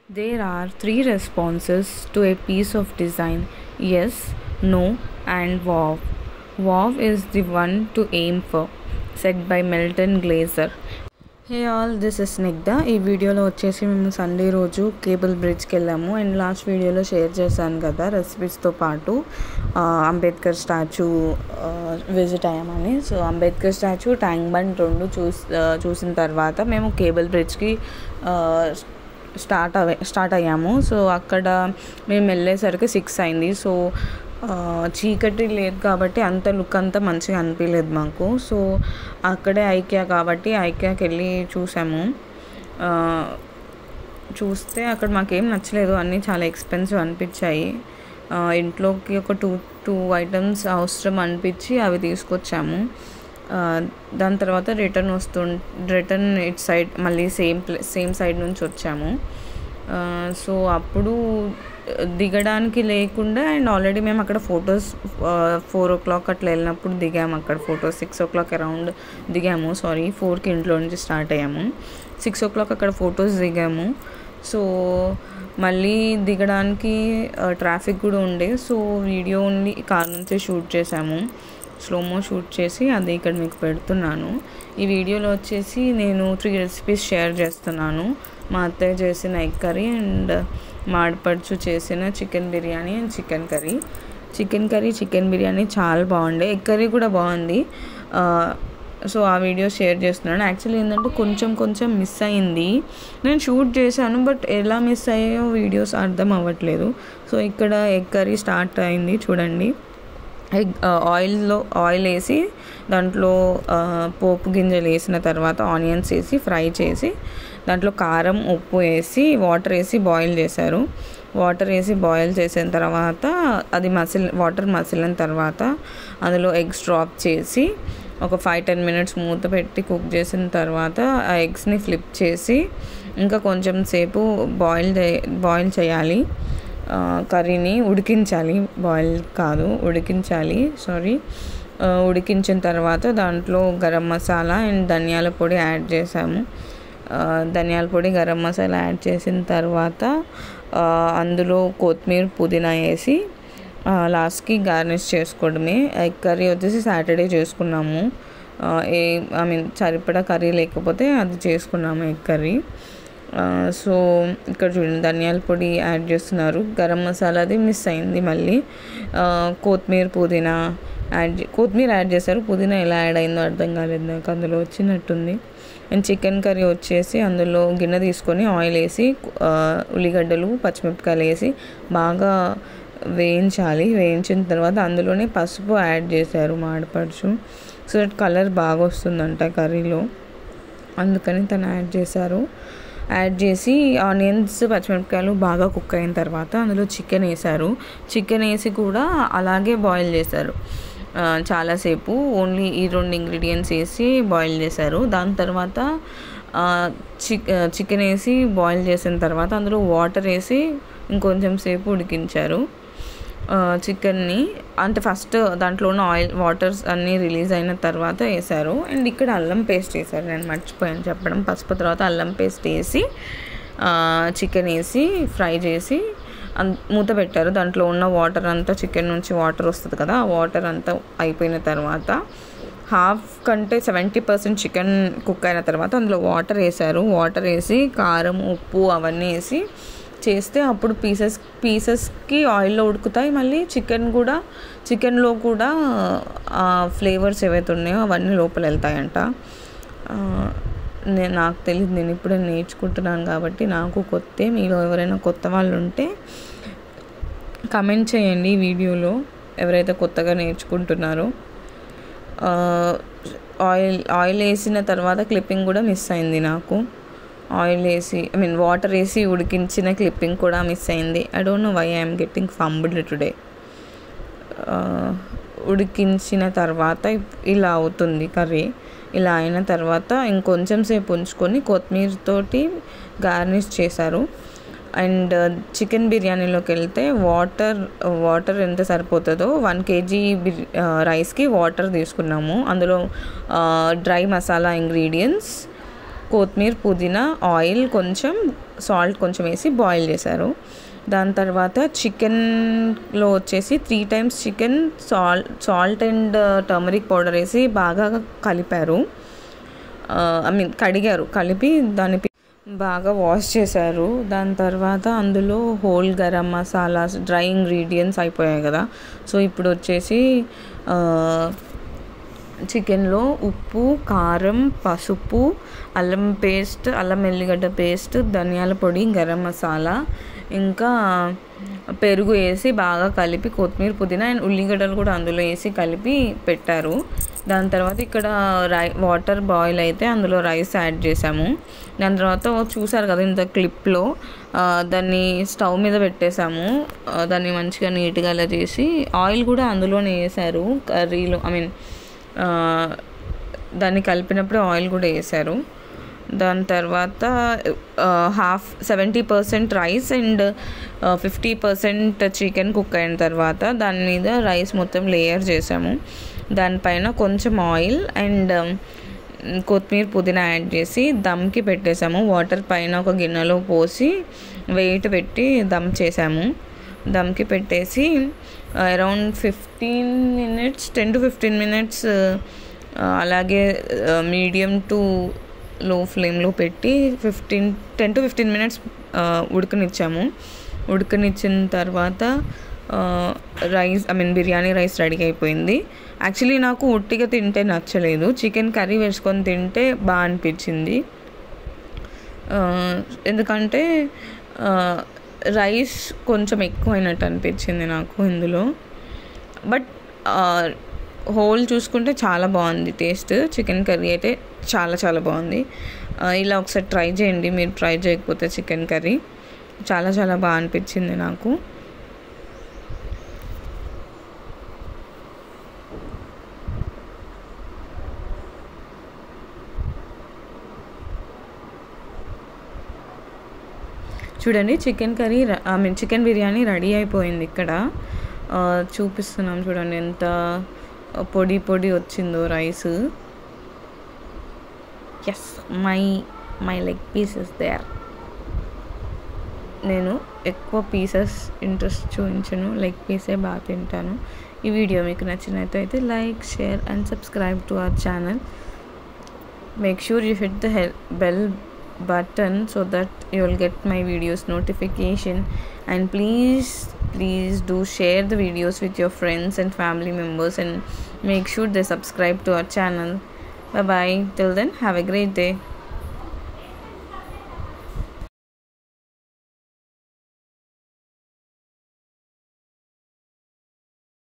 There are three responses to a piece of design yes, no, and wow. Wow is the one to aim for, said by Milton Glaser. Hey all this is Nigdha ఈ వీడియోలో వచ్చేసి మేము Sunday రోజు cable బ్రిడ్జ్కి వెళ్ళాము and last వీడియోలో share చేశాను కదా రెసిపీస్తో పాటు ఆ, అంబేద్కర్ స్టాచ్యూ విజిట్ అయ్యామని so Ambedkar statue tank bund రెండు చూస్ ఆ, చూసిన తర్వాత మేము కేబుల్ బ్రిడ్జ్కి స్టార్ట్ అవ స్టార్ట్ అయ్యాము సో అక్కడ మేము వెళ్ళేసరికి సిక్స్ అయింది సో ఆ, చీకటి లేదు కాబట్టి అంత లుక్ అంతా మంచిగా అనిపించలేదు మాకు సో అక్కడే ఐక్యా కాబట్టి ఐక్యాకి వెళ్ళి చూసాము ఆ, చూస్తే అక్కడ మాకేం నచ్చలేదు అన్నీ చాలా ఎక్స్పెన్సివ్ అనిపించాయి ఆ, ఇంట్లోకి ఒక టూ టూ ఐటమ్స్ అవసరం అనిపించి అవి తీసుకొచ్చాము ఆ, దాని తర్వాత రిటర్న్ వస్తు రిటర్న్ ఇట్ సైడ్ మళ్ళీ సేమ్ ప్లే సేమ్ సైడ్ నుంచి వచ్చాము ఆ, సో అప్పుడు దిగడానికి లేకుండా అండ్ ఆల్రెడీ మేము అక్కడ ఫొటోస్ ఫోర్ ఓ క్లాక్ అట్లా వెళ్ళినప్పుడు దిగాము అక్కడ photos six o'clock around దిగాము సారీ ఫోర్కి ఇంట్లో నుంచి స్టార్ట్ అయ్యాము సిక్స్ ఓ క్లాక్ అక్కడ ఫొటోస్ దిగాము సో మళ్ళీ దిగడానికి ట్రాఫిక్ కూడా ఉండే సో వీడియో ఓన్లీ కార్ నుంచి షూట్ చేసాము స్లోమో షూట్ చేసి అది ఇక్కడ మీకు పెడుతున్నాను ఈ వీడియోలో వచ్చేసి నేను త్రీ రెసిపీస్ షేర్ చేస్తున్నాను మా అత్తయ్య చేసిన ఎగ్ కర్రీ అండ్ మాడపడుచు చేసిన chicken biryani and chicken curry chicken curry chicken biryani చాలా బాగుండే ఎగ్ కర్రీ కూడా బాగుంది ఆ, సో ఆ వీడియో షేర్ చేస్తున్నాను యాక్చువల్లీ ఏంటంటే కొంచెం కొంచెం మిస్ అయింది నేను షూట్ చేశాను బట్ ఎలా మిస్ అయ్యాయో వీడియోస్ అర్థం అవ్వట్లేదు సో ఇక్కడ ఎగ్ కర్రీ స్టార్ట్ అయింది చూడండి ఎగ్ ఆయిల్లో ఆయిల్ వేసి దాంట్లో ఆ, పోపు గింజలు వేసిన తర్వాత ఆనియన్స్ వేసి ఫ్రై చేసి దాంట్లో కారం ఉప్పు వేసి వాటర్ వేసి బాయిల్ చేశారు వాటర్ వేసి బాయిల్ చేసిన తర్వాత అది మసిల్ వాటర్ మసిలిన తర్వాత అందులో ఎగ్స్ డ్రాప్ చేసి ఒక ఫైవ్ టెన్ మినిట్స్ మూత పెట్టి కుక్ చేసిన తర్వాత ఆ ఎగ్స్ని ఫ్లిప్ చేసి ఇంకా కొంచెం సేపు బాయిల్ బాయిల్ చేయాలి ఆ, కర్రీని ఉడికించాలి బాయిల్ కాదు ఉడికించాలి సారీ ఆ, ఉడికించిన తర్వాత దాంట్లో గరం మసాలా అండ్ ధనియాల పొడి యాడ్ చేసాము ఆ, ధనియాల పొడి గరం మసాలా యాడ్ చేసిన తర్వాత ఆ, అందులో కొత్తిమీర పుదీనా వేసి ఆ, లాస్ట్కి గార్నిష్ చేసుకోవడమే ఎగ్ కర్రీ వచ్చేసి సాటర్డే చేసుకున్నాము ఆ, ఏ ఐ మీన్ సరిపడా కర్రీ లేకపోతే అది చేసుకున్నాము ఎగ్ కర్రీ ఆ, సో ఇక్కడ చూడండి ధనియాల పొడి యాడ్ చేస్తున్నారు గరం మసాలాది మిస్ అయింది మళ్ళీ ఆ, కొత్తిమీర పుదీనా యాడ్ చే- కొత్తిమీర యాడ్ చేశారు పుదీనా ఎలా యాడ్ అయిందో అర్థం కాలేదు నాకు అందులో వచ్చినట్టుంది అండ్ చికెన్ కర్రీ వచ్చేసి అందులో గిన్నె తీసుకొని ఆయిల్ వేసి ఆ, ఉల్లిగడ్డలు పచ్చిమిరపకాయలు వేసి బాగా వేయించాలి వేయించిన తర్వాత అందులోనే పసుపు యాడ్ చేశారు మాడపడుచు సో దట్ కలర్ బాగా వస్తుందంట కర్రీలో అందుకని తను యాడ్ చేశారు యాడ్ చేసి ఆనియన్స్ పచ్చిమిరపకాయలు బాగా కుక్ అయిన తర్వాత అందులో చికెన్ వేశారు చికెన్ వేసి కూడా అలాగే బాయిల్ చేశారు ఆ, చాలాసేపు ఓన్లీ ఈ రెండు ఇంగ్రీడియంట్స్ వేసి బాయిల్ చేశారు దాని తర్వాత చిక్ చికెన్ వేసి బాయిల్ చేసిన తర్వాత అందులో వాటర్ వేసి ఇంకొంచెం సేపు ఉడికించారు చికెన్ని అంటే ఫస్ట్ దాంట్లో ఉన్న ఆయిల్ వాటర్స్ అన్నీ రిలీజ్ అయిన తర్వాత వేశారు అండ్ ఇక్కడ అల్లం పేస్ట్ వేశారు నేను మర్చిపోయాను చెప్పడం పసుపు తర్వాత అల్లం పేస్ట్ వేసి చికెన్ వేసి ఫ్రై చేసి అన్ మూత పెట్టారు దాంట్లో ఉన్న వాటర్ అంతా చికెన్ నుంచి వాటర్ వస్తుంది కదా ఆ వాటర్ అంతా అయిపోయిన తర్వాత హాఫ్ కంటే సెవెంటీ పర్సెంట్ చికెన్ కుక్ అయిన తర్వాత అందులో వాటర్ వేశారు వాటర్ వేసి కారం ఉప్పు అవన్నీ వేసి చేస్తే అప్పుడు పీసెస్ పీసెస్కి ఆయిల్లో ఉడుకుతాయి మళ్ళీ చికెన్ కూడా చికెన్లో కూడా ఫ్లేవర్స్ ఏవైతే ఉన్నాయో అవన్నీ లోపల వెళ్తాయంట ఆ, నేను నాకు తెలియదు నేను ఇప్పుడే నేర్చుకుంటున్నాను కాబట్టి నాకు కొత్త మీలో ఎవరైనా కొత్త వాళ్ళు ఉంటే కమెంట్ చేయండి ఈ వీడియోలో ఎవరైతే కొత్తగా నేర్చుకుంటున్నారో ఆ, ఆయిల్ ఆయిల్ వేసిన తర్వాత క్లిప్పింగ్ కూడా మిస్ అయింది నాకు ఆయిల్ వేసి ఐ మీన్ వాటర్ వేసి ఉడికించిన క్లిప్పింగ్ కూడా మిస్ అయింది I don't know why I'm getting fumbled today ఉడికించిన తర్వాత ఇప్- ఇలా అవుతుంది కర్రీ ఇలా అయిన తర్వాత ఇంకొంచెం సేపు ఉంచుకొని కొత్తిమీరతోటి గార్నిష్ చేశారు అండ్ చికెన్ బిర్యానీలోకి వెళ్తే వాటర్ వాటర్ ఎంత సరిపోతుందో వన్ కేజీ బిర్ రైస్కి వాటర్ తీసుకున్నాము అందులో డ్రై మసాలా ఇంగ్రీడియంట్స్ కొత్తిమీర పుదీనా ఆయిల్ కొంచెం సాల్ట్ కొంచెం వేసి బాయిల్ చేశారు దాని తర్వాత చికెన్లో వచ్చేసి three times chicken salt salt and turmeric powder వేసి బాగా కలిపారు ఐ మీన్ కడిగారు కలిపి దాన్ని పి- బాగా వాష్ చేశారు దాని తర్వాత అందులో whole garam masalas dry ingredients అయిపోయాయి కదా సో ఇప్పుడు వచ్చేసి ఆ, చికెన్లో ఉప్పు కారం పసుపు అల్లం పేస్ట్ అల్లం ఎల్లిగడ్డ పేస్ట్ ధనియాల పొడి గరం మసాలా ఇంకా పెరుగు వేసి బాగా కలిపి కొత్తిమీర పుదీనా అండ్ ఉల్లిగడ్డలు కూడా అందులో వేసి కలిపి పెట్టారు దాని తర్వాత ఇక్కడ రై వాటర్ బాయిల్ అయితే అందులో రైస్ యాడ్ చేసాము దాని తర్వాత చూసారు కదా ఇంత క్లిప్లో ఆ, దాన్ని స్టవ్ మీద పెట్టేసాము ఆ, దాన్ని మంచిగా నీట్గా అలా చేసి ఆయిల్ కూడా అందులోనే వేసారు కర్రీలో ఐ మీన్ ఆ, దాన్ని కలిపినప్పుడు ఆయిల్ కూడా వేసారు దాని తర్వాత half seventy percent rice and fifty percent chicken cook అయిన తర్వాత దాని మీద రైస్ మొత్తం లేయర్ చేసాము దానిపైన కొంచెం ఆయిల్ అండ్ కొత్తిమీర పుదీనా యాడ్ చేసి దమ్కి పెట్టేసాము వాటర్ పైన ఒక గిన్నెలో పోసి వెయిట్ పెట్టి దమ్ చేసాము దమ్కి పెట్టేసి around fifteen minutes ten to fifteen minutes అలాగే మీడియం టు లో ఫ్లేమ్లో పెట్టి fifteen ten to fifteen minutes ఉడకనిచ్చాము ఉడకనిచ్చిన తర్వాత rice I mean biryani rice ready అయిపోయింది యాక్చువల్లీ నాకు ఉట్టిగా తింటే నచ్చలేదు చికెన్ కర్రీ వేసుకొని తింటే బాగా అనిపించింది ఆ, ఎందుకంటే ఆ, రైస్ కొంచెం ఎక్కువైనట్టు అనిపించింది నాకు ఇందులో బట్ హోల్ చూసుకుంటే చాలా బాగుంది టేస్ట్ చికెన్ కర్రీ అయితే చాలా చాలా బాగుంది ఆ, ఇలా ఒకసారి ట్రై చేయండి మీరు ట్రై చేయకపోతే చికెన్ కర్రీ చాలా చాలా బాగా అనిపించింది నాకు చూడండి chicken curry I mean chicken biryani ready అయిపోయింది ఇక్కడ ఆ, చూపిస్తున్నాం చూడండి ఎంత పొడి పొడి వచ్చిందో rice yes my my leg pieces there నేను ఎక్కువ పీసెస్ ఇంట్రెస్ట్ చూపించను లెగ్ పీసే బాగా తింటాను ఈ వీడియో మీకు నచ్చినట్టయితే like share and subscribe to our channel make sure you hit the hel- bell button so that you will get my videos notification and please please do share the videos with your friends and family members and make sure they subscribe to our channel bye bye till then have a great day